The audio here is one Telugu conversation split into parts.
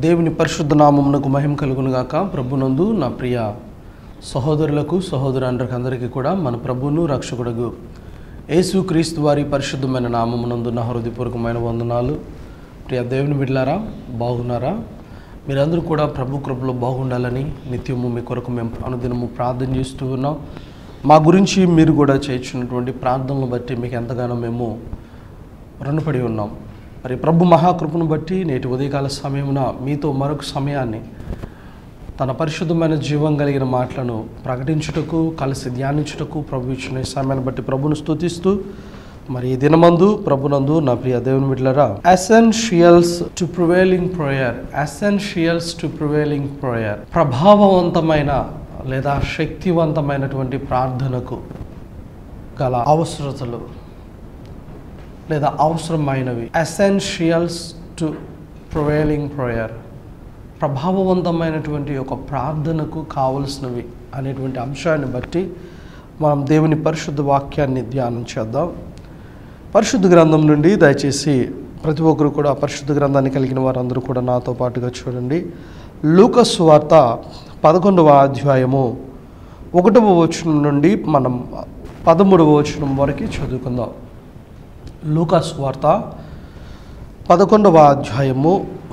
దేవుని పరిశుద్ధ నామమునకు మహిమ కలుగును గాక ప్రభునందు నా ప్రియ సహోదరులకు సహోదరులందరికీ అందరికీ కూడా మన ప్రభువును రక్షకుడుగు యేసు క్రీస్తు వారి పరిశుద్ధమైన నామమునందు నా హృదయపూర్వకమైన వందనాలు ప్రియ దేవుని బిడ్లారా బాగున్నారా మీరందరూ కూడా ప్రభు కృపలో బాగుండాలని నిత్యము మీ కొరకు మేము అనుదినము ప్రార్థన చేస్తూ ఉన్నాం మా గురించి మీరు కూడా చేయించినటువంటి ప్రార్థనలు బట్టి మీకు ఎంతగానో మేము రుణపడి ఉన్నాం మరి ప్రభు మహాకృపను బట్టి నేటి ఉదయకాల సమయమున మీతో మరొక సమయాన్ని తన పరిశుద్ధమైన జీవం కలిగిన మాటలను ప్రకటించుటకు కలిసి ధ్యానించుటకు ప్రభు ఇచ్చిన ఈ సమయాన్ని బట్టి ప్రభును స్తుతిస్తూ మరి ఈ దినమందు ప్రభునందు నా ప్రియ దేవుని బిడ్డలరా essentials to prevailing prayer essentials to prevailing prayer ప్రభావవంతమైన లేదా శక్తివంతమైనటువంటి ప్రార్థనకు గల అవసరతలు లేదా అవసరమైనవి అసెన్షియల్స్ టు ప్రివేలింగ్ ప్రేయర్ ప్రభావవంతమైనటువంటి ఒక ప్రార్థనకు కావలసినవి అనేటువంటి అంశాన్ని బట్టి మనం దేవుని పరిశుద్ధ వాక్యాన్ని ధ్యానం చేద్దాం పరిశుద్ధ గ్రంథం నుండి దయచేసి ప్రతి ఒక్కరు కూడా పరిశుద్ధ గ్రంథాన్ని కలిగిన వారందరూ కూడా నాతో పాటుగా చూడండి లూకస్ వార్త పదకొండవ అధ్యాయము ఒకటవ వచనం నుండి మనం పదమూడవ వచనం వరకు చదువుకుందాం లూకాస్ వార్త పదకొండవ అధ్యాయము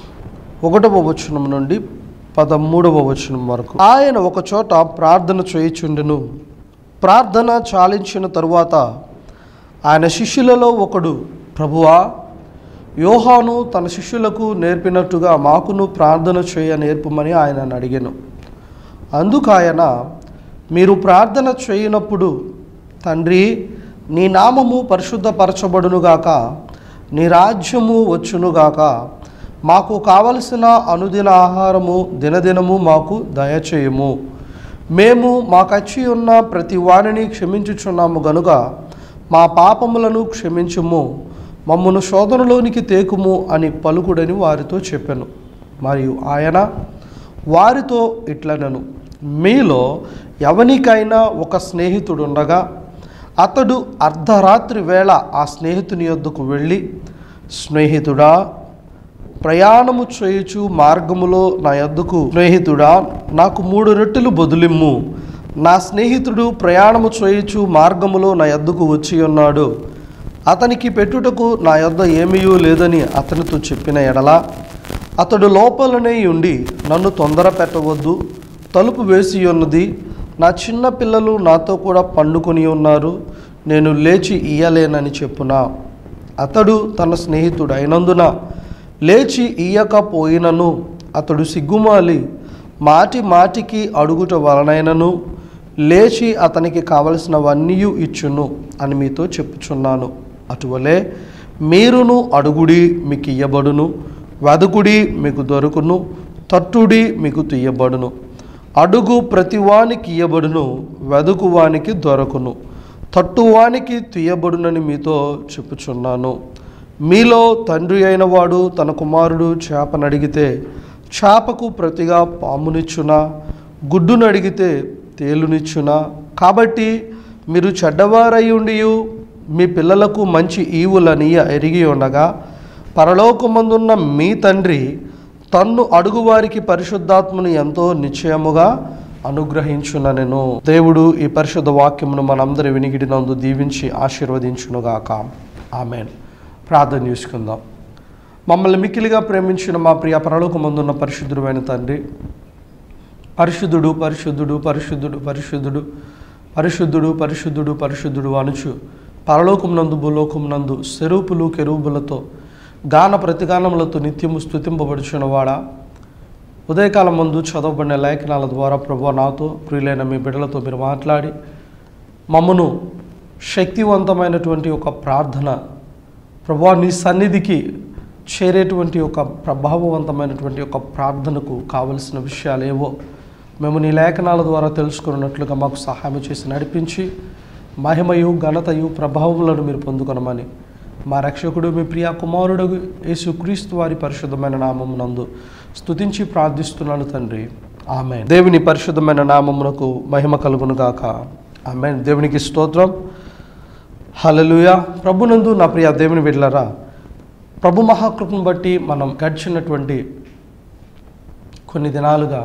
ఒకటవ వచనం నుండి పదమూడవ వచనం వరకు ఆయన ఒక చోట ప్రార్థన చేయుచుండెను ప్రార్థన చాలించిన తరువాత ఆయన శిష్యులలో ఒకడు ప్రభువా యోహాను తన శిష్యులకు నేర్పినట్టుగా మాకును ప్రార్థన చేయ నేర్పమని ఆయన అడిగాను అందుకు ఆయన మీరు ప్రార్థన చేయనప్పుడు తండ్రి నీ నామము పరిశుద్ధపరచబడునుగాక నీ రాజ్యము వచ్చునుగాక మాకు కావలసిన అనుదిన ఆహారము దినదినము మాకు దయచేయము మేము మాకచ్చి ఉన్న ప్రతి వారిని క్షమించుచున్నాము గనుక మా పాపములను క్షమించుము మమ్మను శోధనలోనికి తేకుము అని పలుకుడని వారితో చెప్పాను మరియు ఆయన వారితో ఇట్లనను మీలో ఎవనికైనా ఒక స్నేహితుడు ఉండగా అతడు అర్ధరాత్రి వేళ ఆ స్నేహితుని యొద్దకు వెళ్ళి స్నేహితుడా ప్రయాణము చేయుచు మార్గములో నా యొద్దకు స్నేహితుడా నాకు మూడు రొట్టెలు బదులిమ్ము నా స్నేహితుడు ప్రయాణము చేయుచు మార్గములో నా యొద్దకు వచ్చి ఉన్నాడు అతనికి పెట్టుటకు నా యొద్ద ఏమీయూ లేదని అతనితో చెప్పిన ఎడల అతడు లోపలనే ఉండి నన్ను తొందర పెట్టవద్దు తలుపు వేసి ఉన్నది నా చిన్న పిల్లలు నాతో కూడా పండుకొని ఉన్నారు నేను లేచి ఇయ్యలేనని చెప్పునా అతడు తన స్నేహితుడు అయినందున లేచి ఇయ్యకపోయినను అతడు సిగ్గుమాలి మాటి మాటికి అడుగుట వలనైనను లేచి అతనికి కావలసినవన్నీ ఇచ్చును అని మీతో చెప్పుచున్నాను అటువలే మీరును అడుగుడి మీకు ఇయ్యబడును వెదకుడి మీకు దొరుకును తట్టుడి మీకు తీయబడును అడుగు ప్రతివానికి ఇయ్యబడును వెదుకువానికి దొరకును తట్టువానికి తీయబడునని మీతో చెప్పుచున్నాను మీలో తండ్రి అయిన వాడు తన కుమారుడు చేపనడిగితే చేపకు ప్రతిగా పామునిచ్చునా గుడ్డును అడిగితే తేలునిచ్చునా కాబట్టి మీరు చెడ్డవారై ఉండి మీ పిల్లలకు మంచి ఈవులనియ ఎరిగి ఉండగా పరలోకమందున్న మీ తండ్రి తన్ను అడుగువారికి పరిశుద్ధాత్మను ఎంతో నిశ్చయముగా అనుగ్రహించుననెను దేవుడు ఈ పరిశుద్ధ వాక్యమును మనందరి వినిగిడినందు దీవించి ఆశీర్వదించునుగాక ఆమెన్ ప్రార్థన చేసుకుందాం మమ్మల్ని మిక్కిలిగా ప్రేమించిన మా ప్రియ పరలోకమందున్న పరిశుద్ధుడైన తండ్రి పరిశుద్ధుడు పరిశుద్ధుడు పరిశుద్ధుడు పరిశుద్ధుడు పరిశుద్ధుడు పరిశుద్ధుడు పరిశుద్ధుడు అనుచు పరలోకమునందు భూలోకమునందు సెరూపులు కెరూబులతో గాన ప్రతిగానములతో నిత్యము స్థుతింపబడుచున్న వాడా ఉదయకాలం ముందు చదవబడిన లేఖనాల ద్వారా ప్రభు నాతో ప్రియులైన మీ బిడ్డలతో మీరు మాట్లాడి మమ్మను శక్తివంతమైనటువంటి ఒక ప్రార్థన ప్రభు నీ సన్నిధికి చేరేటువంటి ఒక ప్రభావవంతమైనటువంటి ఒక ప్రార్థనకు కావలసిన విషయాలు ఏవో మేము నీ లేఖనాల ద్వారా తెలుసుకున్నట్లుగా మాకు సహాయం చేసి నడిపించి మహిమయు ఘనతయు ప్రభావములను మీరు పొందుకొనమని మా రక్షకుడు మీ ప్రియ కుమారుడు యేసుక్రీస్తు వారి పరిశుద్ధమైన నామమునందు స్తుతించి ప్రార్థిస్తున్నాను తండ్రి ఆమె దేవుని పరిశుద్ధమైన నామమునకు మహిమ కలుగునుగాక ఆమె దేవునికి స్తోత్రం హలలుయ ప్రభునందు నా ప్రియ దేవుని బిడ్డలారా ప్రభు మహాకృపను బట్టి మనం గడిచినటువంటి కొన్ని దినాలుగా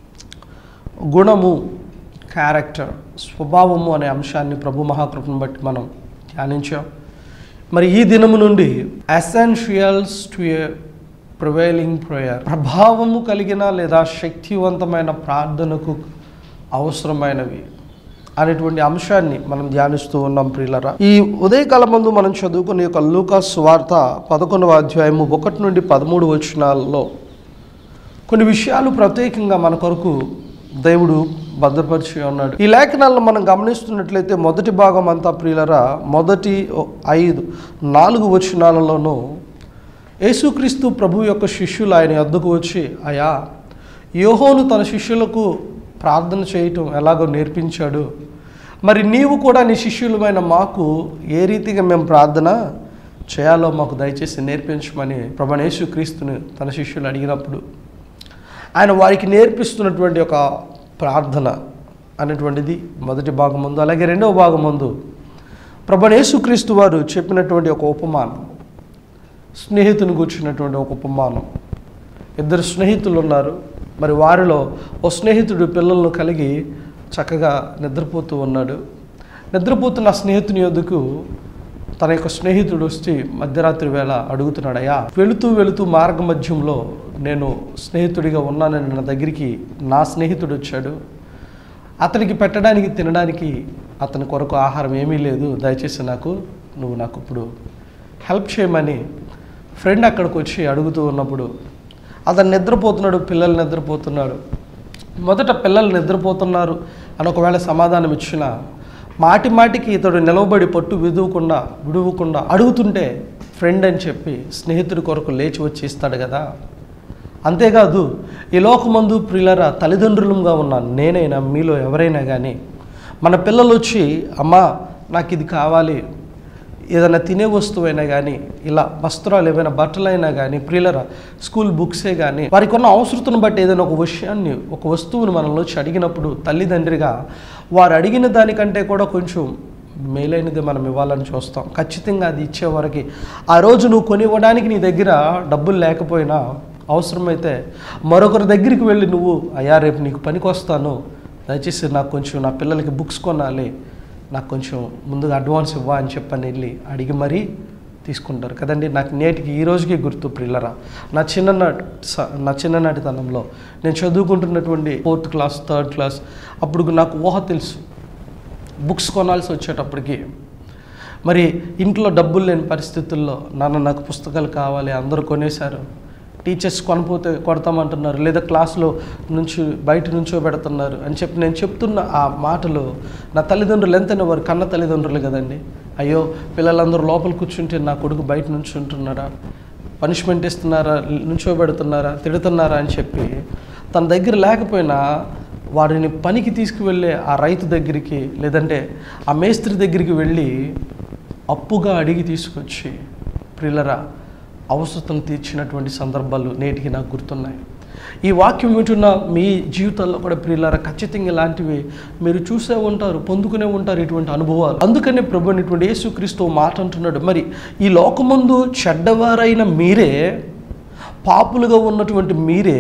గుణము క్యారెక్టర్ స్వభావము అనే అంశాన్ని ప్రభు మహాకృపను బట్టి మనం ధ్యానించాం మరి ఈ దినము నుండి essentials to a prevailing prayer ప్రభావము కలిగిన లేదా శక్తివంతమైన ప్రార్థనకు అవసరమైనవి అనేటువంటి అంశాన్ని మనం ధ్యానిస్తూ ఉన్నాం ప్రియులరా ఈ ఉదయకాలం ముందు మనం చదువుకునే యొక్క లూకాస్ వార్త పదకొండవ అధ్యాయము ఒకటి నుండి పదమూడు వచనాలలో కొన్ని విషయాలు ప్రత్యేకంగా మన కొరకు దేవుడు భద్రపరిచి ఉన్నాడు ఈ లేఖనాలను మనం గమనిస్తున్నట్లయితే మొదటి భాగం అంతా ప్రియులరా మొదటి ఓ- ఐదు నాలుగు వచనాలలోనూ యేసుక్రీస్తు ప్రభు యొక్క శిష్యులు ఆయన వద్దకు వచ్చి అయా యోహోను తన శిష్యులకు ప్రార్థన చేయటం ఎలాగో నేర్పించాడు మరి నీవు కూడా నీ శిష్యులమైన మాకు ఏ రీతిగా మేము ప్రార్థన చేయాలో మాకు దయచేసి నేర్పించమని ప్రభు యేసుక్రీస్తుని తన శిష్యులు అడిగినప్పుడు ఆయన వారికి నేర్పిస్తున్నటువంటి ఒక ప్రార్థన అనేటువంటిది మొదటి భాగం ముందు అలాగే రెండవ భాగం ముందు ప్రభు యేసుక్రీస్తు వారు చెప్పినటువంటి ఒక ఉపమానం స్నేహితుని కూర్చున్నటువంటి ఒక ఉపమానం ఇద్దరు స్నేహితులు ఉన్నారు మరి వారిలో ఓ స్నేహితుడు పిల్లలను కలిగి చక్కగా నిద్రపోతూ ఉన్నాడు నిద్రపోతున్న ఆ స్నేహితుని యొద్దకు తన యొక్క స్నేహితుడు వచ్చి మధ్యరాత్రి వేళ అడుగుతున్నాడయ్యా వెళుతూ వెళుతూ మార్గ మధ్యంలో నేను స్నేహితుడిగా ఉన్నానని నా దగ్గరికి నా స్నేహితుడు వచ్చాడు అతనికి పెట్టడానికి తినడానికి అతని కొరకు ఆహారం ఏమీ లేదు దయచేసి నాకు నువ్వు నాకు ఇప్పుడు హెల్ప్ చేయమని ఫ్రెండ్ అక్కడికి వచ్చి అడుగుతూ ఉన్నప్పుడు అతను నిద్రపోతున్నాడు పిల్లలు నిద్రపోతున్నాడు మొదట పిల్లలు నిద్రపోతున్నారు అని ఒకవేళ సమాధానం ఇచ్చిన మాటి మాటికి ఇతడు నిలవబడి పట్టు విదువకుండా విడువకుండా అడుగుతుంటే ఫ్రెండ్ అని చెప్పి స్నేహితుడి కొరకు లేచి వచ్చి ఇస్తాడు కదా అంతేకాదు ఈ లోకమందు ప్రియులరా తల్లిదండ్రులుగా ఉన్న నేనైనా మీలో ఎవరైనా కానీ మన పిల్లలు వచ్చి అమ్మా నాకు ఇది కావాలి ఏదైనా తినే వస్తువైనా కానీ ఇలా వస్త్రాలు ఏవైనా బట్టలైనా కానీ ప్రియులరా స్కూల్ బుక్సే కానీ వారికి ఉన్న అవసరతను బట్టి ఏదైనా ఒక విషయాన్ని ఒక వస్తువుని మనలో వచ్చి అడిగినప్పుడు తల్లిదండ్రిగా వారు అడిగిన దానికంటే కూడా కొంచెం మేలైనది మనం ఇవ్వాలని చూస్తాం ఖచ్చితంగా అది ఇచ్చేవారికి ఆ రోజు నువ్వు కొనివ్వడానికి నీ దగ్గర డబ్బులు లేకపోయినా అవసరమైతే మరొకరి దగ్గరికి వెళ్ళి నువ్వు అయ్యా రేపు నీకు పనికి వస్తాను దయచేసి నాకు కొంచెం నా పిల్లలకి బుక్స్ కొనాలి నాకు కొంచెం ముందుగా అడ్వాన్స్ ఇవ్వా అని చెప్పని వెళ్ళి అడిగి మరీ తీసుకుంటారు కదండి నాకు నేటికి ఈ రోజుకి గుర్తు ప్రిల్లరా నా చిన్ననాటి స- నా చిన్ననాటితనంలో నేను చదువుకుంటున్నటువంటి ఫోర్త్ క్లాస్ థర్డ్ క్లాస్ అప్పుడు నాకు ఊహ తెలుసు బుక్స్ కొనాల్సి వచ్చేటప్పటికి మరి ఇంట్లో డబ్బులు లేని పరిస్థితుల్లో నాన్న నాకు పుస్తకాలు కావాలి అందరూ కొనేశారు టీచర్స్ కొనపోతే కొడతామంటున్నారు లేదా క్లాస్లో నుంచి బయట నుంచో పెడుతున్నారు అని చెప్పి నేను చెప్తున్న ఆ మాటలు నా తల్లిదండ్రులు ఎంతైనా వారు కన్న తల్లిదండ్రులు కదండి అయ్యో పిల్లలందరూ లోపల కూర్చుంటే నా కొడుకు బయట నుంచి ఉంటున్నారా పనిష్మెంట్ ఇస్తున్నారా నుంచో పెడుతున్నారా తిడుతున్నారా అని చెప్పి తన దగ్గర లేకపోయినా వారిని పనికి తీసుకువెళ్ళే ఆ రైతు దగ్గరికి లేదంటే ఆ మేస్త్రి దగ్గరికి వెళ్ళి అప్పుగా అడిగి తీసుకొచ్చి ప్రిల్లరా అవసరతను తీర్చినటువంటి సందర్భాలు నేటికి నాకు గుర్తున్నాయి ఈ వాక్యం వింటున్న మీ జీవితాల్లో కూడా ప్రియులారా ఖచ్చితంగా ఇలాంటివి మీరు చూసే ఉంటారు పొందుకునే ఉంటారు ఇటువంటి అనుభవాలు అందుకనే ప్రభు ఇటువంటి యేసుక్రీస్తు ఓ మాట అంటున్నాడు మరి ఈ లోకమందు చెడ్డవారైన మీరే పాపులుగా ఉన్నటువంటి మీరే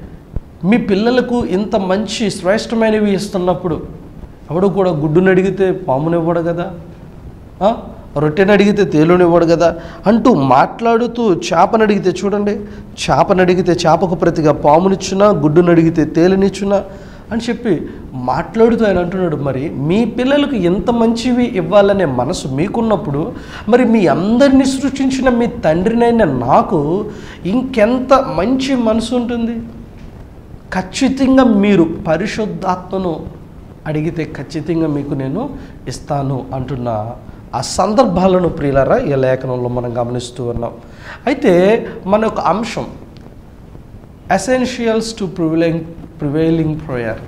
మీ పిల్లలకు ఇంత మంచి శ్రేష్టమైనవి ఇస్తున్నప్పుడు ఎవడు కూడా గుడ్డును అడిగితే పామునివ్వడు కదా ఆ? రొట్టెని అడిగితే తేలునివ్వడు కదా అంటూ మాట్లాడుతూ చేపను అడిగితే చూడండి చేపను అడిగితే చేపకు ప్రతిగా పామునిచ్చునా గుడ్డును అడిగితే తేలినిచ్చునా అని చెప్పి మాట్లాడుతూ ఆయన అంటున్నాడు మరి మీ పిల్లలకు ఎంత మంచివి ఇవ్వాలనే మనసు మీకున్నప్పుడు మరి మీ అందరినీ సృష్టించిన మీ తండ్రినైన నాకు ఇంకెంత మంచి మనసు ఉంటుంది ఖచ్చితంగా మీరు పరిశుద్ధాత్మను అడిగితే ఖచ్చితంగా మీకు నేను ఇస్తాను అంటున్న ఆ సందర్భాలను ప్రియులరా ఈ లేఖనంలో మనం గమనిస్తూ ఉన్నాం అయితే మన యొక్క అంశం essentials to prevailing prevailing prayer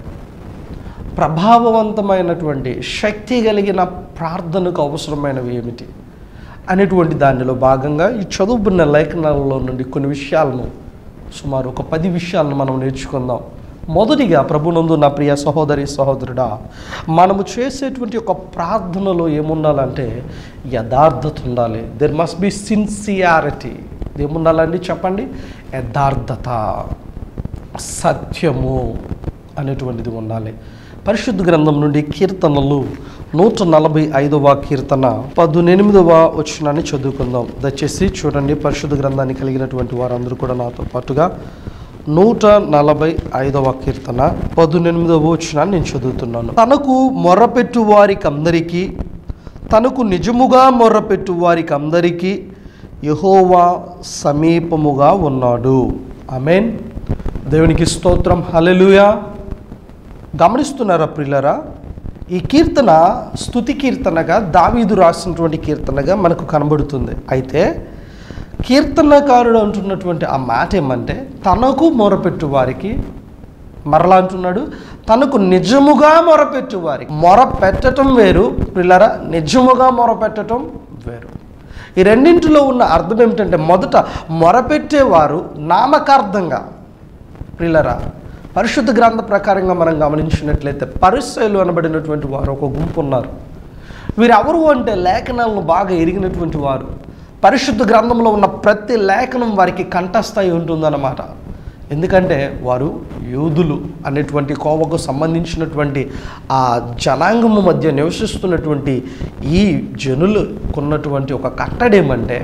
ప్రభావవంతమైనటువంటి శక్తి కలిగిన ప్రార్థనకు అవసరమైనవి ఏమిటి అనేటువంటి దానిలో భాగంగా ఈ చదువుకున్న లేఖనాలలో నుండి కొన్ని విషయాలను సుమారు ఒక పది విషయాలను మనం నేర్చుకుందాం మొదటిగా ప్రభునందు నా ప్రియ సహోదరి సహోదరుడా మనము చేసేటువంటి ఒక ప్రార్థనలో ఏముండాలంటే యథార్థత ఉండాలి దెర్ మస్ట్ బి సిన్సియారిటీ ఏముండాలండి చెప్పండి యథార్థత సత్యము అనేటువంటిది ఉండాలి పరిశుద్ధ గ్రంథం నుండి కీర్తనలు నూట నలభై ఐదవ కీర్తన పదునెనిమిదవ వచనాన్ని చదువుకుందాం దయచేసి చూడండి పరిశుద్ధ గ్రంథాన్ని కలిగినటువంటి వారందరూ కూడా నాతో పాటుగా నూట నలభై ఐదవ కీర్తన పదునెనిమిదవ వచనాన్ని నేను చదువుతున్నాను తనకు మొర్రపెట్టు వారికి అందరికీ తనకు నిజముగా మొర్రపెట్టు వారికి అందరికీ యహోవా సమీపముగా ఉన్నాడు ఆమెన్ దేవునికి స్తోత్రం హల్లెలూయా గమనిస్తున్నారా ప్రిల్లరా ఈ కీర్తన స్తుతి కీర్తనగా దావీదు రాసినటువంటి కీర్తనగా మనకు కనబడుతుంది అయితే కీర్తనకారుడు అంటున్నటువంటి ఆ మాట ఏమంటే తనకు మొరపెట్టు వారికి మరలా అంటున్నాడు తనకు నిజముగా మొరపెట్టు వారికి మొర పెట్టడం వేరు పిల్లరా నిజముగా మొరపెట్టడం వేరు ఈ రెండింటిలో ఉన్న అర్థం ఏమిటంటే మొదట మొరపెట్టేవారు నామకార్థంగా ప్రిల్లరా పరిశుద్ధ గ్రంథ ప్రకారంగా మనం గమనించినట్లయితే పరిశైలు అనబడినటువంటి వారు ఒక గుంపు ఉన్నారు వీరెవరు అంటే లేఖనాలను బాగా ఎరిగినటువంటి వారు పరిశుద్ధ గ్రంథంలో ఉన్న ప్రతి లేఖనం వారికి కంఠస్థాయి ఉంటుందన్నమాట ఎందుకంటే వారు యూదులు అనేటువంటి కోవకు సంబంధించినటువంటి ఆ జనాంగము మధ్య నివసిస్తున్నటువంటి ఈ జనులకున్నటువంటి ఒక కట్టడేమంటే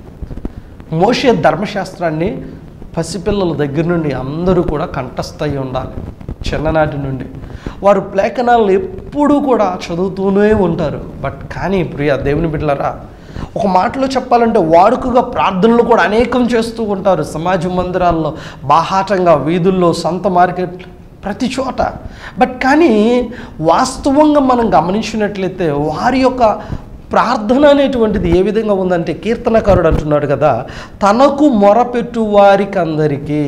మోషే ధర్మశాస్త్రాన్ని పసిపిల్లల దగ్గర నుండి అందరూ కూడా కంఠస్థయి ఉండాలి చిన్ననాటి నుండి వారు లేఖనాలను ఎప్పుడూ కూడా చదువుతూనే ఉంటారు బట్ కానీ ప్రియ దేవుని బిడ్డలరా ఒక మాటలో చెప్పాలంటే వాడుకగా ప్రార్థనలు కూడా అనేకం చేస్తూ ఉంటారు సమాజ మందిరాల్లో బాహాటంగా వీధుల్లో సంత మార్కెట్ ప్రతి చోట బట్ కానీ వాస్తవంగా మనం గమనించినట్లయితే వారి యొక్క ప్రార్థన అనేటువంటిది ఏ విధంగా ఉందంటే కీర్తనకారుడు అంటున్నాడు కదా తనకు మొరపెట్టు వారికి అందరికీ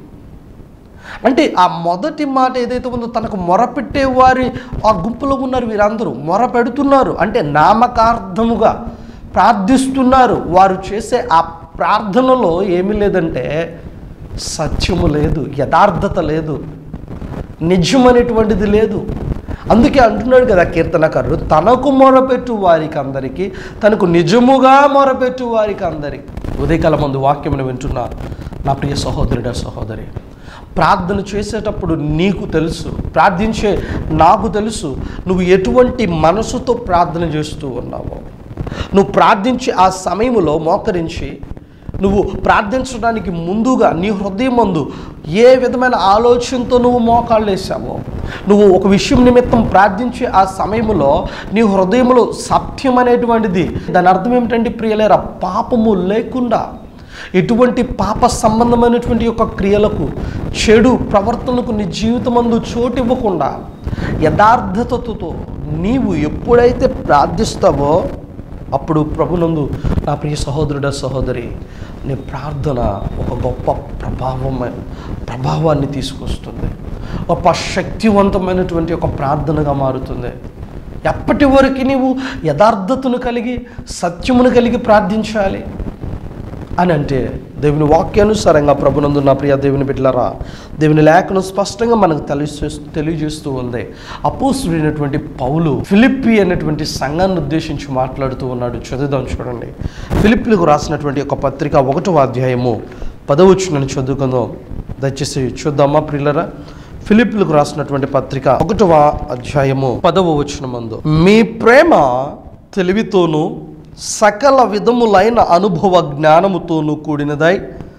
అంటే ఆ మొదటి మాట ఏదైతే ఉందో తనకు మొరపెట్టే వారి ఆ గుంపులో ఉన్నారు వీరందరూ మొర పెడుతున్నారు అంటే నామకార్థముగా ప్రార్థిస్తున్నారు వారు చేసే ఆ ప్రార్థనలో ఏమీ లేదంటే సత్యము లేదు యథార్థత లేదు నిజం అనేటువంటిది లేదు అందుకే అంటున్నాడు కదా కీర్తనకారుడు తనకు మొరపెట్టు వారికి అందరికీ తనకు నిజముగా మొరపెట్టు వారికి అందరికీ ఉదయకాల మందు వాక్యమును వింటున్నా నా ప్రియ సహోదరుడా సహోదరి ప్రార్థన చేసేటప్పుడు నీకు తెలుసు ప్రార్థించే నాకు తెలుసు నువ్వు ఎటువంటి మనసుతో ప్రార్థన చేస్తూ ఉన్నావో నువ్వు ప్రార్థించే ఆ సమయంలో మోకరించి నువ్వు ప్రార్థించడానికి ముందుగా నీ హృదయం ముందు ఏ విధమైన ఆలోచనతో నువ్వు మోకాళ్ళు వేసావో నువ్వు ఒక విషయం నిమిత్తం ప్రార్థించే ఆ సమయంలో నీ హృదయంలో సత్యం అనేటువంటిది దాని అర్థం ఏమిటంటే ప్రియలేరా పాపము లేకుండా ఎటువంటి పాప సంబంధమైనటువంటి యొక్క క్రియలకు చెడు ప్రవర్తనకు నీ జీవితమందు చోటు ఇవ్వకుండా యథార్థతతో నీవు ఎప్పుడైతే ప్రార్థిస్తావో అప్పుడు ప్రభునందు నా ప్రియ సహోదరుడ సహోదరి నీ ప్రార్థన ఒక గొప్ప ప్రభావం ప్రభావాన్ని తీసుకొస్తుంది గొప్ప శక్తివంతమైనటువంటి ఒక ప్రార్థనగా మారుతుంది ఎప్పటి వరకు నీవు యథార్థతను కలిగి సత్యమును కలిగి ప్రార్థించాలి అని అంటే దేవుని వాక్యానుసారంగా ప్రభునందు నా ప్రియ దేవుని బిడ్డలారా దేవుని లేఖను స్పష్టంగా మనకు తెలియజే తెలియజేస్తూ ఉంది అపోసుడైనటువంటి పౌలు ఫిలిప్పి అనేటువంటి సంఘాన్ని ఉద్దేశించి మాట్లాడుతూ ఉన్నాడు చదువుదాం చూడండి ఫిలిప్లకు రాసినటువంటి ఒక పత్రిక ఒకటో అధ్యాయము పదవచ్చునని చదువుకుందాం దయచేసి చూద్దామా ప్రియులరా ఫిలిప్లకు రాసినటువంటి పత్రిక ఒకటవ అధ్యాయము పదవ వచనమందు మీ ప్రేమ తెలివితోనూ సకల విధములైన అనుభవ జ్ఞానముతోనూ కూడినదై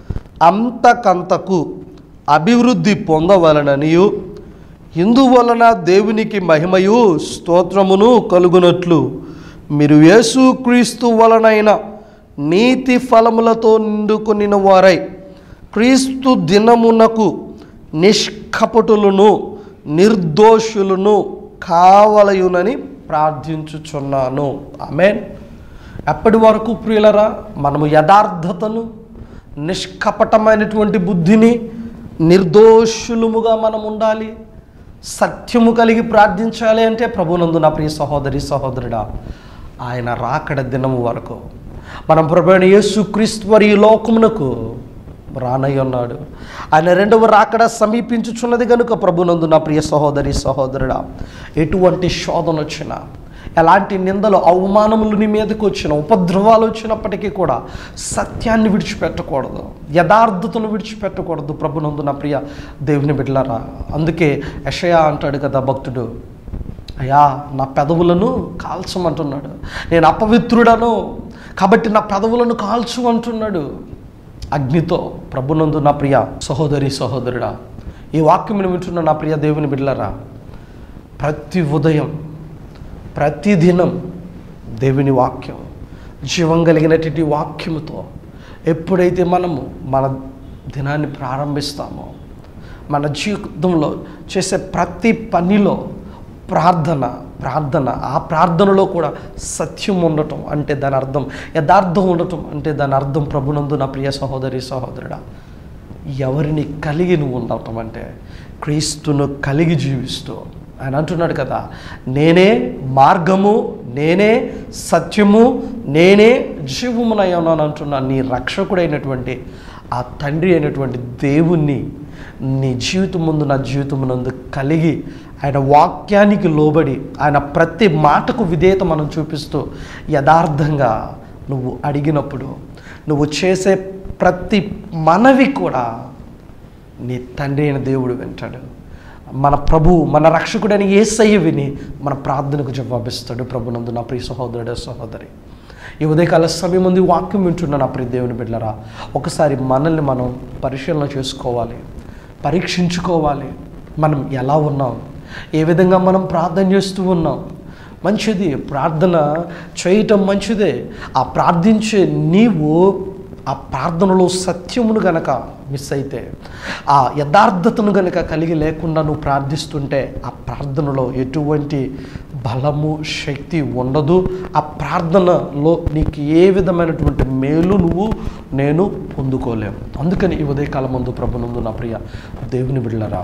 అంతకంతకు అభివృద్ధి పొందవలననియు ఇందువలన దేవునికి మహిమయు స్తోత్రమును కలుగునట్లు మీరు యేసుక్రీస్తు వలనైన నీతి ఫలములతో నిండుకొనిన వారై క్రీస్తు దినమునకు నిష్కపటులను నిర్దోషులను కావలయునని ప్రార్థించుచున్నాను ఆమెన్ ఎప్పటి వరకు ప్రియులరా మనము యథార్థతను నిష్కపటమైనటువంటి బుద్ధిని నిర్దోషులముగా మనం ఉండాలి సత్యము కలిగి ప్రార్థించాలి అంటే ప్రభునందు నా ప్రియ సహోదరి సహోదరుడా ఆయన రాకడ దినము వరకు మనం ప్రభుత్వ యేసుక్రీస్తు వారి ఈ లోకమునకు రానై ఉన్నాడు ఆయన రెండవ రాకడ సమీపించుచున్నది కనుక ప్రభునందు నా ప్రియ సహోదరి సహోదరుడా ఎటువంటి శోధన వచ్చినా ఎలాంటి నిందలు అవమానములు నీ మీదకి వచ్చిన ఉపద్రవాలు వచ్చినప్పటికీ కూడా సత్యాన్ని విడిచిపెట్టకూడదు యథార్థతను విడిచిపెట్టకూడదు ప్రభునందు నా ప్రియ దేవుని బిడ్డలారా అందుకే యషయా అంటాడు కదా భక్తుడు అయ్యా నా పెదవులను కాల్చమంటున్నాడు నేను అపవిత్రుడను కాబట్టి నా పెదవులను కాల్చు అంటున్నాడు అగ్నితో ప్రభునందు నా ప్రియ సహోదరి సహోదరుడా ఈ వాక్యమును వింటున్న నా ప్రియ దేవుని బిడ్డలారా ప్రతి ఉదయం ప్రతి దినం దేవుని వాక్యం జీవం కలిగినటువంటి వాక్యముతో ఎప్పుడైతే మనము మన దినాన్ని ప్రారంభిస్తామో మన జీవితంలో చేసే ప్రతి పనిలో ప్రార్థన ప్రార్థన ఆ ప్రార్థనలో కూడా సత్యం ఉండటం అంటే దాని అర్థం యథార్థం ఉండటం అంటే దాని అర్థం ప్రభునందు నా ప్రియ సహోదరి సహోదరుడా ఎవరిని కలిగి నువ్వు ఉండటం అంటే క్రీస్తును కలిగి జీవిస్తూ ఆయన అంటున్నాడు కదా నేనే మార్గము నేనే సత్యము నేనే జీవమునై ఉన్నాను అంటున్నా నీ రక్షకుడైనటువంటి ఆ తండ్రి అయినటువంటి దేవుణ్ణి నీ జీవితం ముందు నా జీవితం నందు కలిగి ఆయన వాక్యానికి లోబడి ఆయన ప్రతి మాటకు విధేయత మనం చూపిస్తూ యథార్థంగా నువ్వు అడిగినప్పుడు నువ్వు చేసే ప్రతి మనవి కూడా నీ తండ్రి అయిన దేవుడు వింటాడు మన ప్రభు మన రక్షకుడని ఏసయ్య విని మన ప్రార్థనకు జవాబిస్తాడు ప్రభునందు నా ప్రియ సహోదరుడు సహోదరి ఈ ఉదయకాల సమయం ముందు ఈ వాక్యం వింటున్న నా ప్రియ దేవుని బిడ్డలరా ఒకసారి మనల్ని మనం పరిశీలన చేసుకోవాలి పరీక్షించుకోవాలి మనం ఎలా ఉన్నాం ఏ విధంగా మనం ప్రార్థన చేస్తూ ఉన్నాం మంచిది ప్రార్థన చేయటం మంచిదే ఆ ప్రార్థించే నీవు ఆ ప్రార్థనలో సత్యమును గనక మిస్ అయితే ఆ యథార్థతను గనక కలిగి లేకుండా నువ్వు ప్రార్థిస్తుంటే ఆ ప్రార్థనలో ఎటువంటి బలము శక్తి ఉండదు ఆ ప్రార్థనలో నీకు ఏ విధమైనటువంటి మేలు నువ్వు నేను పొందుకోలేము అందుకని ఈ ఉదయకాలం ముందు ప్రభునందు నా ప్రియ దేవుని బిళ్ళరా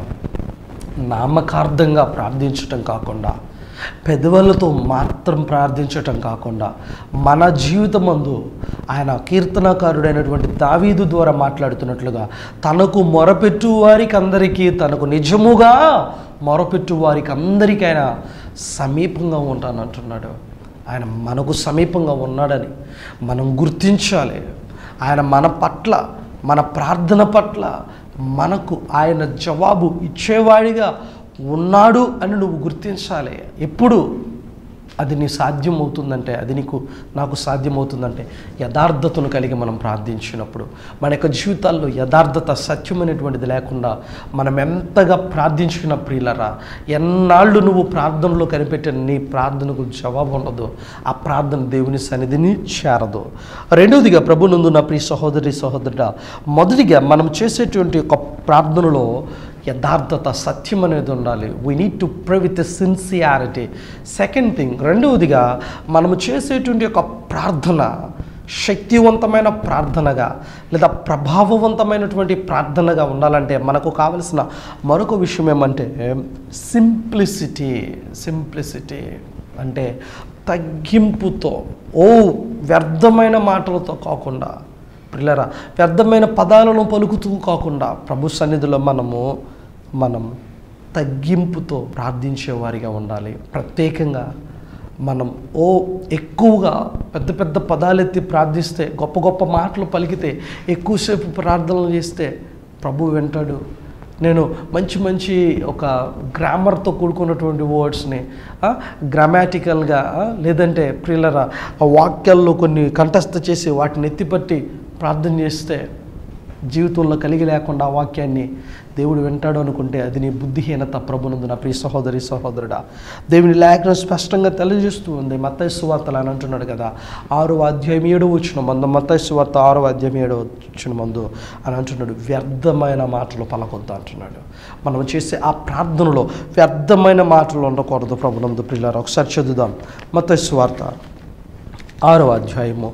నామకార్థంగా ప్రార్థించటం కాకుండా పెదవులతో మాత్రం ప్రార్థించటం కాకుండా మన జీవితమందు ఆయన కీర్తనకారుడైనటువంటి దావీదు ద్వారా మాట్లాడుతున్నట్లుగా తనకు మొరపెట్టు వారికి అందరికీ తనకు నిజముగా మొరపెట్టు వారికి అందరికీ ఆయన సమీపంగా ఉంటానంటున్నాడు ఆయన మనకు సమీపంగా ఉన్నాడని మనం గుర్తించాలి ఆయన మన పట్ల మన ప్రార్థన పట్ల మనకు ఆయన జవాబు ఇచ్చేవాడిగా ఉన్నాడు అని నువ్వు గుర్తించాలి ఎప్పుడు అది నీ సాధ్యమవుతుందంటే అది నీకు నాకు సాధ్యమవుతుందంటే యథార్థతను కలిగి మనం ప్రార్థించినప్పుడు మన యొక్క జీవితాల్లో యథార్థత సత్యమైనటువంటిది లేకుండా మనం ఎంతగా ప్రార్థించుకున్న ప్రియులరా ఎన్నాళ్ళు నువ్వు ప్రార్థనలో కనిపెట్టిన నీ ప్రార్థనకు జవాబు ఉండదు ఆ ప్రార్థన దేవుని సన్నిధిని చేరదు రెండవదిగా ప్రభు నందు నా ప్రియ సహోదరి సహోదరుడ మొదటిగా మనం చేసేటువంటి ఒక ప్రార్థనలో యథార్థత సత్యం అనేది ఉండాలి we need to pray with sincerity second thing రెండవదిగా మనము చేసేటువంటి ఒక ప్రార్థన శక్తివంతమైన ప్రార్థనగా లేదా ప్రభావవంతమైనటువంటి ప్రార్థనగా ఉండాలంటే మనకు కావలసిన మరొక విషయం ఏమంటే సింప్లిసిటీ సింప్లిసిటీ అంటే తగ్గింపుతో ఓ వ్యర్థమైన మాటలతో కాకుండా పిల్లరా వ్యర్థమైన పదాలను పలుకుతూ కాకుండా ప్రభు సన్నిధిలో మనము మనం తగ్గింపుతో ప్రార్థించే వారిగా ఉండాలి ప్రత్యేకంగా మనం ఓ ఎక్కువగా పెద్ద పెద్ద పదాలెత్తి ప్రార్థిస్తే గొప్ప గొప్ప మాటలు పలికితే ఎక్కువసేపు ప్రార్థనలు చేస్తే ప్రభు వింటాడు నేను మంచి మంచి ఒక గ్రామర్తో కూడుకున్నటువంటి వర్డ్స్ని గ్రామాటికల్గా లేదంటే ప్రియులరా ఆ వాక్యాల్లో కొన్ని కంఠస్థ చేసి వాటిని ఎత్తిపట్టి ప్రార్థన చేస్తే జీవితంలో కలిగి లేకుండా ఆ వాక్యాన్ని దేవుడు వింటాడు అనుకుంటే అది నీ బుద్ధిహీనత ప్రభునందు నా ప్రియ సహోదరి సహోదరుడా దేవుని లేఖనం స్పష్టంగా తెలియజేస్తూ ఉంది మత్తయి సువార్తలు అని అంటున్నాడు కదా ఆరో అధ్యాయం ఏడో వచ్చిన మందు మత్తయి సువార్త ఆరో అధ్యాయం ఏడో వచ్చిన మందు అని అంటున్నాడు వ్యర్థమైన మాటలు పలకొద్దు అంటున్నాడు మనం చేసే ఆ ప్రార్థనలో వ్యర్థమైన మాటలు ఉండకూడదు ప్రభునందు ప్రియులారా ఒకసారి చదువుదాం మత్తయి సువార్త ఆరో అధ్యాయము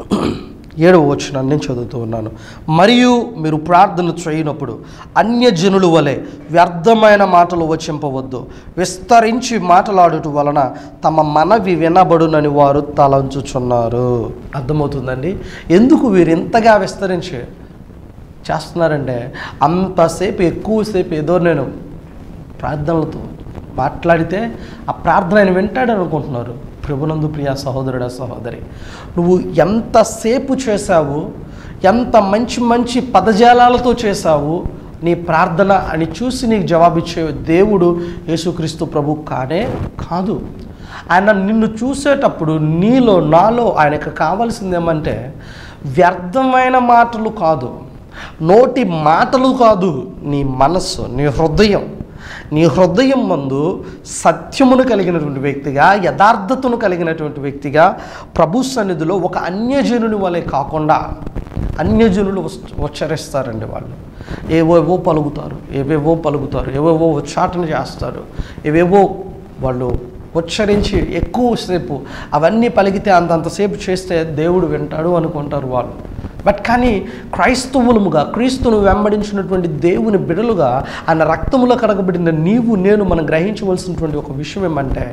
ఏడవ వచ్చిన నేను చదువుతూ ఉన్నాను మరియు మీరు ప్రార్థన చేయనప్పుడు అన్యజనుల వలె వ్యర్థమైన మాటలు వచింపవద్దు విస్తరించి మాట్లాడుట వలన తమ మనవి వినబడునని వారు తలంచుచున్నారు అర్థమవుతుందండి ఎందుకు వీరు ఇంతగా విస్తరించి చేస్తున్నారంటే అంతసేపు ఎక్కువసేపు ఏదో నేను ప్రార్థనలతో మాట్లాడితే ఆ ప్రార్థన ఆయన వింటాడు అనుకుంటున్నారు ప్రభునందు ప్రియ సహోదరుడ సహోదరి నువ్వు ఎంతసేపు చేశావు ఎంత మంచి మంచి పదజాలాలతో చేశావు నీ ప్రార్థన అని చూసి నీకు జవాబిచ్చే దేవుడు యేసుక్రీస్తు ప్రభు కానే కాదు ఆయన నిన్ను చూసేటప్పుడు నీలో నాలో ఆయనకు కావాల్సింది ఏమంటే వ్యర్థమైన మాటలు కాదు నోటి మాటలు కాదు నీ మనస్సు నీ హృదయం నీ హృదయం మందు సత్యమును కలిగినటువంటి వ్యక్తిగా యథార్థతను కలిగినటువంటి వ్యక్తిగా ప్రభు సన్నిధిలో ఒక అన్యజనుని వలె కాకుండా అన్యజనులు ఉచ్చ- ఉచ్చరిస్తారండి వాళ్ళు ఏవేవో పలుకుతారు ఏవేవో పలుకుతారు ఏవేవో ఉచ్చాటన చేస్తారు ఏవేవో వాళ్ళు ఉచ్చరించి ఎక్కువసేపు అవన్నీ పలికితే అంతంతసేపు చేస్తే దేవుడు వింటాడు అనుకుంటారు వాళ్ళు బట్ కానీ క్రైస్తవులముగా క్రీస్తును వెంబడించినటువంటి దేవుని బిడలుగా ఆయన రక్తములో కడగబడిన నీవు నేను మనం గ్రహించవలసినటువంటి ఒక విషయం ఏమంటే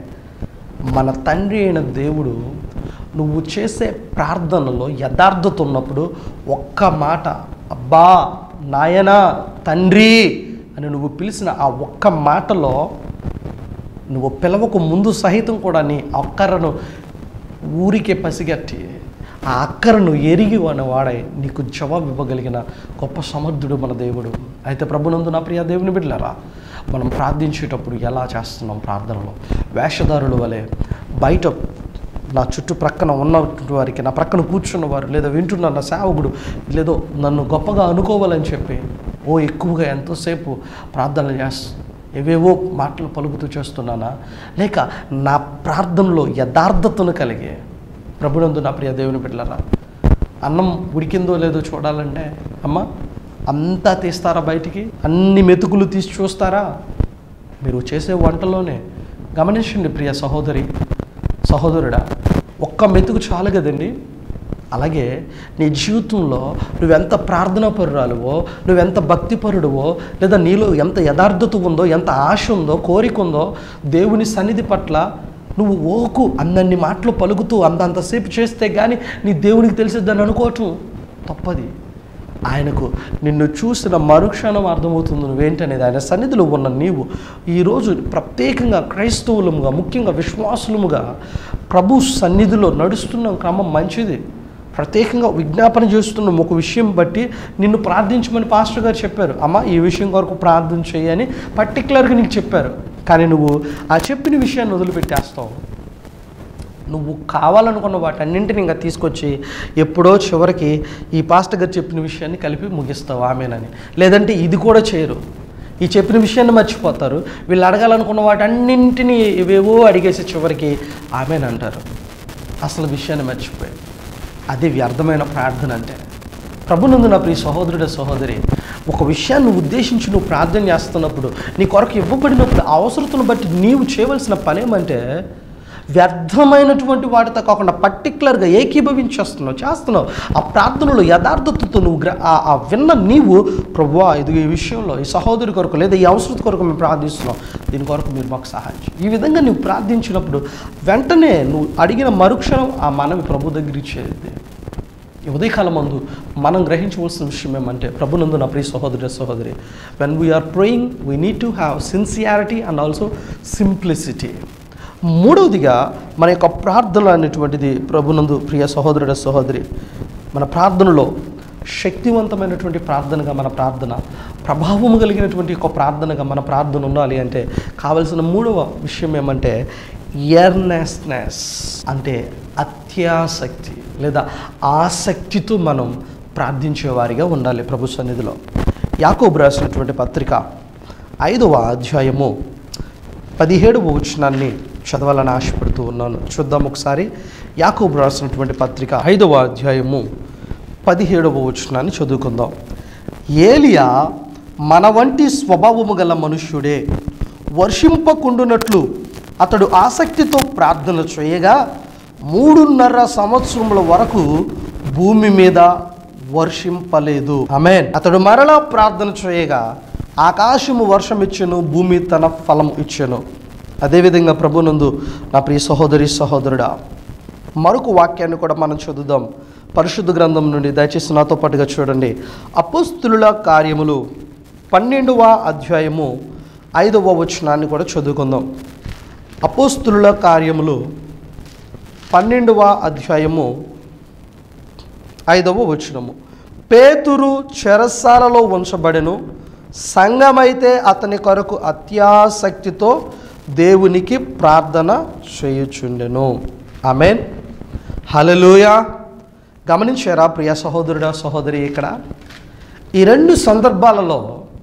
మన తండ్రి అయిన దేవుడు నువ్వు చేసే ప్రార్థనలో యథార్థత ఉన్నప్పుడు ఒక్క మాట అబ్బా నాయనా తండ్రి అని నువ్వు పిలిచిన ఆ ఒక్క మాటలో నువ్వు పిలవకు ముందు సహితం కూడా నీ అక్కరను ఊరికే పసిగట్టి ఆ అక్కరను ఎరిగి వాని వాడై నీకు జవాబు ఇవ్వగలిగిన గొప్ప సమర్థుడు మన దేవుడు అయితే ప్రభునందు నా ప్రియ దేవుని బిడ్డలారా మనం ప్రార్థించేటప్పుడు ఎలా చేస్తున్నాం ప్రార్థనలో వేషధారుల వలె బయట నా చుట్టుప్రక్కన ఉన్నటువంటి వారికి నా ప్రక్కన కూర్చున్న వారు లేదా వింటున్న నా సేవకుడు లేదో నన్ను గొప్పగా అనుకోవాలని చెప్పి ఓ ఎక్కువగా ఎంతోసేపు ప్రార్థన చేస్తా ఏవేవో మాటలు పలుకుతూ చేస్తున్నానా లేక నా ప్రార్థనలో యథార్థతను కలిగి ప్రభునందు నా ప్రియ దేవుని బిడ్డలరా అన్నం ఉడికిందో లేదో చూడాలంటే అమ్మ అంతా తీస్తారా బయటికి అన్ని మెతుకులు తీసి చూస్తారా మీరు చేసే వంటలోనే గమనించండి ప్రియ సహోదరి సహోదరుడా ఒక్క మెతుకు చాలు కదండి అలాగే నీ జీవితంలో నువ్వెంత ప్రార్థనా పరురాలువో నువ్వెంత భక్తిపరుడువో లేదా నీలో ఎంత యథార్థత ఉందో ఎంత ఆశ ఉందో కోరిక ఉందో దేవుని సన్నిధి పట్ల నువ్వు ఓకు అన్నన్ని మాటలు పలుకుతూ అంతంతసేపు చేస్తే కానీ నీ దేవునికి తెలిసిద్దని అనుకోవటం తప్పది ఆయనకు నిన్ను చూసిన మరుక్షణం అర్థమవుతుంది నువ్వేంటనేది ఆయన సన్నిధిలో ఉన్న నీవు ఈరోజు ప్రత్యేకంగా క్రైస్తవులముగా ముఖ్యంగా విశ్వాసులముగా ప్రభు సన్నిధిలో నడుస్తున్న క్రమం మంచిది ప్రత్యేకంగా విజ్ఞాపన చేస్తున్న ఒక విషయం బట్టి నిన్ను ప్రార్థించమని పాస్టర్ గారు చెప్పారు అమ్మ ఈ విషయం కొరకు ప్రార్థన చేయని పర్టికులర్గా నీకు చెప్పారు కానీ నువ్వు ఆ చెప్పిన విషయాన్ని వదిలిపెట్టేస్తావు నువ్వు కావాలనుకున్న వాటన్నింటిని ఇంకా తీసుకొచ్చి ఎప్పుడో చివరికి ఈ పాస్టర్ గారు చెప్పిన విషయాన్ని కలిపి ముగిస్తావు ఆమెనని లేదంటే ఇది కూడా చేయరు ఈ చెప్పిన విషయాన్ని మర్చిపోతారు వీళ్ళు అడగాలనుకున్న వాటన్నింటినీ ఇవేవో అడిగేసి చివరికి ఆమెనంటారు అసలు విషయాన్ని మర్చిపోయి అది వ్యర్థమైన ప్రార్థన అంటే ప్రభునందు నా ప్రియ సహోదరుడ సహోదరి ఒక విషయాన్ని ఉద్దేశించి నువ్వు ప్రార్థన చేస్తున్నప్పుడు నీ కొరకు ఇవ్వబడినప్పుడు ఆ అవసరతను బట్టి నీవు చేయవలసిన పని ఏమంటే వ్యర్థమైనటువంటి వాటితో కాకుండా పర్టికులర్గా ఏకీభవించేస్తున్నావు చేస్తున్నావు ఆ ప్రార్థనలో యథార్థతతో నువ్వు గ్ర- ఆ- ఆ విన్న నీవు ప్రభువా ఇది ఈ విషయంలో ఈ సహోదరి కొరకు లేదా ఈ అవసరత కొరకు మేము ప్రార్థిస్తున్నాం దీని కొరకు మీరు మాకు సహాయం చేయండి. ఈ విధంగా నువ్వు ప్రార్థించినప్పుడు వెంటనే నువ్వు అడిగిన మరుక్షణం ఆ మనవి ప్రభు దగ్గర ఇచ్చేది ఈ ఉదయకాలం మందు మనం గ్రహించవలసిన విషయం ఏమంటే ప్రభునందు నా ప్రియ సహోదరి సహోదరి when we are praying we need to have sincerity and also simplicity మూడవదిగా మన యొక్క ప్రార్థన అనేటువంటిది ప్రభునందు ప్రియ సహోదరుడ సహోదరి మన ప్రార్థనలో శక్తివంతమైనటువంటి ప్రార్థనగా మన ప్రార్థన ప్రభావము కలిగినటువంటి ఒక ప్రార్థనగా మన ప్రార్థన ఉండాలి అంటే కావలసిన మూడవ విషయం ఏమంటే ఎర్నెస్నెస్ అంటే అత్యాసక్తి లేదా ఆసక్తితో మనం ప్రార్థించే వారిగా ఉండాలి ప్రభు సన్నిధిలో యాకోబు రాసినటువంటి పత్రిక ఐదవ అధ్యాయము పదిహేడవ వచనాన్ని చదవాలని ఆశపడుతూ ఉన్నాను చూద్దాం ఒకసారి యాకోబు రాసినటువంటి పత్రిక ఐదవ అధ్యాయము పదిహేడవ వచనాన్ని చదువుకుందాం ఏలియా మన వంటి స్వభావము గల మనుష్యుడే వర్షింపకుండునట్లు అతడు ఆసక్తితో ప్రార్థన చేయగా మూడున్నర సంవత్సరముల వరకు భూమి మీద వర్షింపలేదు ఆమెన్ అతడు మరలా ప్రార్థన చేయగా ఆకాశము వర్షం ఇచ్చెను భూమి తన ఫలం ఇచ్చెను అదేవిధంగా ప్రభునందు నా ప్రియ సహోదరి సహోదరుడా మరొక వాక్యాన్ని కూడా మనం చదువుదాం పరిశుద్ధ గ్రంథం నుండి దయచేసి నాతో పాటుగా చూడండి అపోస్తుల కార్యములు పన్నెండవ అధ్యాయము ఐదవ వచనాన్ని కూడా చదువుకుందాం అపోస్తుల కార్యములు పన్నెండవ అధ్యాయము ఐదవ వచనము పేతురు చెరసాలలో ఉంచబడెను సంఘమైతే అతని కొరకు అత్యాసక్తితో దేవునికి ప్రార్థన చేయుచుండెను ఆమెన్ హలలుయ గమనించారా ప్రియ సహోదరుడా సహోదరి ఇక్కడ ఈ రెండు సందర్భాలలో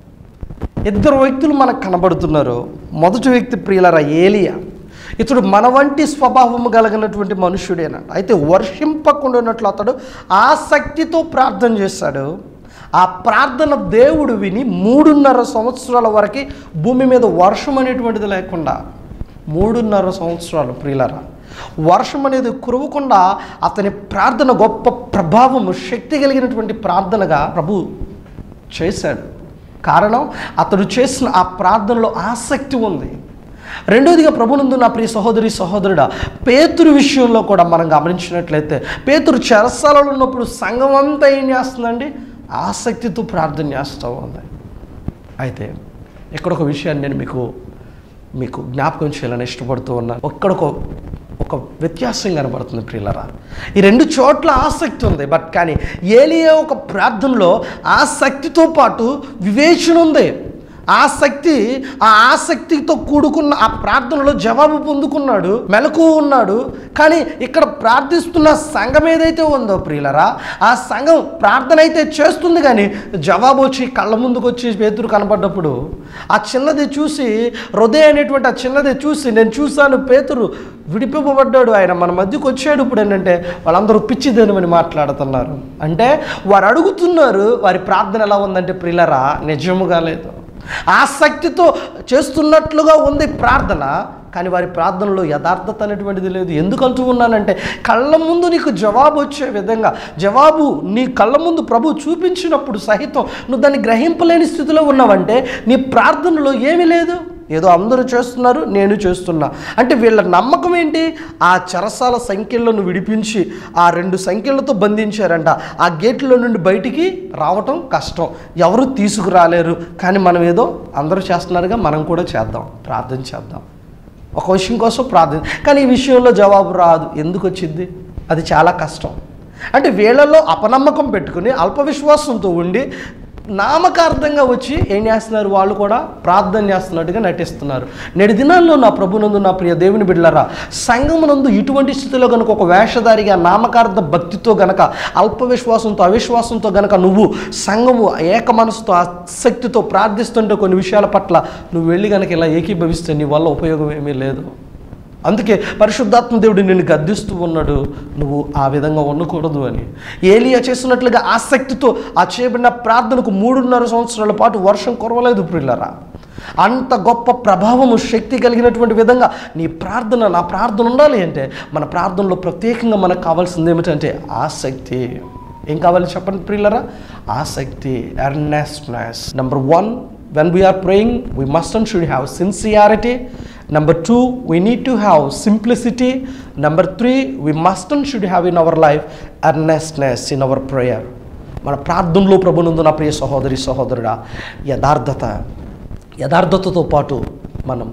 ఇద్దరు వ్యక్తులు మనకు కనబడుతున్నారు మొదటి వ్యక్తి ప్రియులరా ఏలియా ఇతడు మన వంటి స్వభావము కలిగినటువంటి మనుష్యుడేనంట అయితే వర్షింపకుండా ఉన్నట్లు అతడు ఆసక్తితో ప్రార్థన చేశాడు ఆ ప్రార్థన దేవుడు విని మూడున్నర సంవత్సరాల వరకు భూమి మీద వర్షం అనేటువంటిది లేకుండా మూడున్నర సంవత్సరాలు ప్రియులరా వర్షం అనేది కురవకుండా అతని ప్రార్థన గొప్ప ప్రభావము శక్తి కలిగినటువంటి ప్రార్థనగా ప్రభు చేశాడు కారణం అతడు చేసిన ఆ ప్రార్థనలో ఆసక్తి ఉంది రెండోదిగా ప్రభునందు నా ప్రియ సహోదరి సహోదరుడా పేతురు విషయంలో కూడా మనం గమనించినట్లయితే పేతురు చెరసాలలో ఉన్నప్పుడు సంఘం అంతా ఏం చేస్తుందండి ఆసక్తితో ప్రార్థన చేస్తూ ఉంది అయితే ఇక్కడ ఒక విషయాన్ని నేను మీకు మీకు జ్ఞాపకం చేయాలని ఇష్టపడుతూ ఉన్నాను ఇక్కడ ఒక ఒక వ్యత్యాసం కనబడుతుంది ప్రియులరా ఈ రెండు చోట్ల ఆసక్తి ఉంది బట్ కానీ ఏలియా ఒక ప్రార్థనలో ఆసక్తితో పాటు వివేచన ఉంది ఆసక్తి ఆ ఆసక్తితో కూడుకున్న ఆ ప్రార్థనలో జవాబు పొందుకున్నాడు మెలకు ఉన్నాడు కానీ ఇక్కడ ప్రార్థిస్తున్న సంఘం ఏదైతే ఉందో ప్రియులరా ఆ సంఘం ప్రార్థన అయితే చేస్తుంది కానీ జవాబు వచ్చి కళ్ళ ముందుకు వచ్చి పేతురు కనపడ్డప్పుడు ఆ చిన్నది చూసి హృదయ అనేటువంటి ఆ చిన్నది చూసి నేను చూశాను పేతురు విడిపింపబడ్డాడు ఆయన మన మధ్యకు వచ్చాడు ఇప్పుడు ఏంటంటే వాళ్ళందరూ పిచ్చిదేనమని మాట్లాడుతున్నారు అంటే వారు అడుగుతున్నారు వారి ప్రార్థన ఎలా ఉందంటే ప్రియులరా నిజముగా లేదు ఆసక్తితో చేస్తున్నట్లుగా ఉంది ప్రార్థన కానీ వారి ప్రార్థనలో యథార్థత అనేటువంటిది లేదు ఎందుకు అంటూ ఉన్నానంటే కళ్ళ ముందు నీకు జవాబు వచ్చే విధంగా జవాబు నీ కళ్ళ ముందు ప్రభు చూపించినప్పుడు సహితం నువ్వు దాన్ని గ్రహింపలేని స్థితిలో ఉన్నావంటే నీ ప్రార్థనలో ఏమీ లేదు ఏదో అందరూ చేస్తున్నారు నేను చేస్తున్నా అంటే వీళ్ళ నమ్మకం ఏంటి ఆ చెరసాల సంఖ్యలను విడిపించి ఆ రెండు సంఖ్యలతో బంధించారంట ఆ గేట్లో నుండి బయటికి రావటం కష్టం ఎవరు తీసుకురాలేరు కానీ మనం ఏదో అందరూ చేస్తున్నారుగా మనం కూడా చేద్దాం ప్రార్థన చేద్దాం ఒక విషయం కోసం ప్రార్థన కానీ ఈ విషయంలో జవాబు రాదు ఎందుకు వచ్చింది అది చాలా కష్టం అంటే వీళ్ళలో అపనమ్మకం పెట్టుకుని అల్ప విశ్వాసంతో ఉండి నామకార్థంగా వచ్చి ఏం చేస్తున్నారు వాళ్ళు కూడా ప్రార్థన చేస్తున్నట్టుగా నటిస్తున్నారు నేటి దినాల్లో నా ప్రభునందు నా ప్రియ దేవుని బిడ్డలారా సంఘమునందు ఇటువంటి స్థితిలో కనుక ఒక వేషధారిగా నామకార్థ భక్తితో గనక అల్ప విశ్వాసంతో అవిశ్వాసంతో గనక నువ్వు సంఘము ఏక మనసుతో ఆసక్తితో ప్రార్థిస్తుంటే కొన్ని విషయాల పట్ల నువ్వు వెళ్ళి గనక ఇలా ఏకీభవిస్తే నీ వల్ల ఉపయోగం ఏమీ లేదు అందుకే పరిశుద్ధాత్మ దేవుడు నిన్ను గద్దిస్తూ ఉన్నాడు నువ్వు ఆ విధంగా ఉండకూడదు అని ఏలియా చేసినట్లుగా ఆసక్తితో ఆ చేయబడిన ప్రార్థనకు మూడున్నర సంవత్సరాల పాటు వర్షం కురవలేదు ప్రిల్లరా అంత గొప్ప ప్రభావము శక్తి కలిగినటువంటి విధంగా నీ ప్రార్థన నా ప్రార్థన ఉండాలి అంటే మన ప్రార్థనలో ప్రత్యేకంగా మనకు కావాల్సింది ఏమిటంటే ఆసక్తి ఏం కావాలి చెప్పండి ప్రియులరా ఆసక్తి earnestness number one when we are praying we must and should have sincerity number two we need to have simplicity number three we must and should have in our life earnestness in our prayer మన ప్రార్థనలో ప్రభునందు నా ప్రియ సహోదరి సహోదరుడా యథార్థత యథార్థతతో పాటు మనం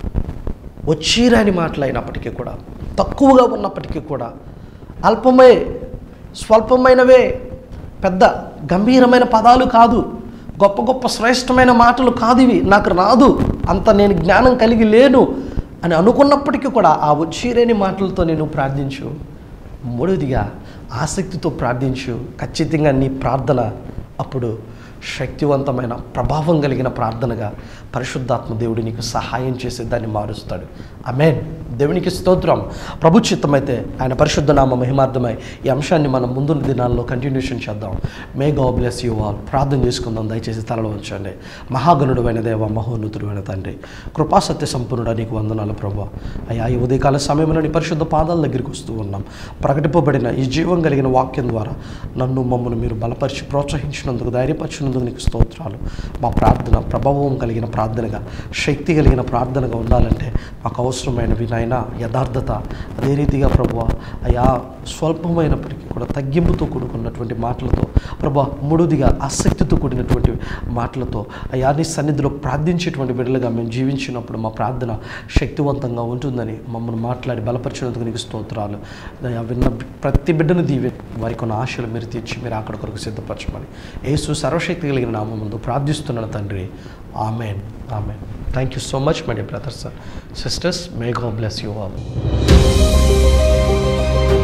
వచ్చిరాని మాటలైనప్పటికీ కూడా తక్కువగా ఉన్నప్పటికీ కూడా అల్పమే స్వల్పమైనవే పెద్ద గంభీరమైన పదాలు కాదు గొప్ప గొప్ప శ్రేష్టమైన మాటలు కాదు ఇవి నాకు రాదు అంత నేను జ్ఞానం కలిగి లేను అని అనుకున్నప్పటికీ కూడా ఆ వచ్చిరేని మాటలతో నేను ప్రార్థించు మూడవదిగా ఆసక్తితో ప్రార్థించు ఖచ్చితంగా నీ ప్రార్థన అప్పుడు శక్తివంతమైన ప్రభావం కలిగిన ప్రార్థనగా పరిశుద్ధాత్మ దేవుడు నీకు సహాయం చేసి దాన్ని మారుస్తాడు అమేన్ దేవునికి స్తోత్రం ప్రభు చిత్తమైతే ఆయన పరిశుద్ధ నామ మహిమార్థమై ఈ అంశాన్ని మనం ముందు దినాల్లో కంటిన్యూషన్ చేద్దాం మే గా బ్లెస్ యూ ఆల్ ప్రార్థన చేసుకుందాం దయచేసి తలలో ఉంచండి మహాగణుడు అయిన దేవ మహోన్నతుడు అయిన తండ్రి కృపాసత్య సంపూర్ణుడ నీకు వందనాలు ప్రభు అయ్యా ఈ ఉదయకాల సమయంలో నీ పరిశుద్ధ పాదాల దగ్గరికి వస్తూ ఉన్నాం ప్రకటింపబడిన ఈ జీవం కలిగిన వాక్యం ద్వారా నన్ను మమ్మల్ని మీరు బలపరిచి ప్రోత్సహించినందుకు ధైర్యపరిచినందుకు బలపరిచినందుకు నీకు స్తోత్రాలు మా ప్రార్థన ప్రభావం కలిగిన ప్రార్థనగా శక్తి కలిగిన ప్రార్థనగా ఉండాలంటే మాకు అవసరమైనవి నాయన యథార్థత అదే రీతిగా ప్రభు అయా స్వల్పమైనప్పటికీ కూడా తగ్గింపుతో కూడుకున్నటువంటి మాటలతో ప్రభా మూడోదిగా ఆసక్తితో కూడినటువంటి మాటలతో అయా నీ సన్నిధిలో ప్రార్థించేటువంటి బిడ్డలుగా మేము జీవించినప్పుడు మా ప్రార్థన శక్తివంతంగా ఉంటుందని మమ్మల్ని మాట్లాడి బలపరిచినందుకు నీకు స్తోత్రాలు దయా విన్న ప్రతి బిడ్డను దీవె వారి కొన్ని ఆశలు మీరు తీర్చి మీరు అక్కడ కొరకు సిద్ధపరచమని యేసు సర్వశక్తి కలిగిన నామం ముందు ప్రార్థిస్తున్నాను తండ్రి amen amen thank you so much my dear brothers sisters may God bless you all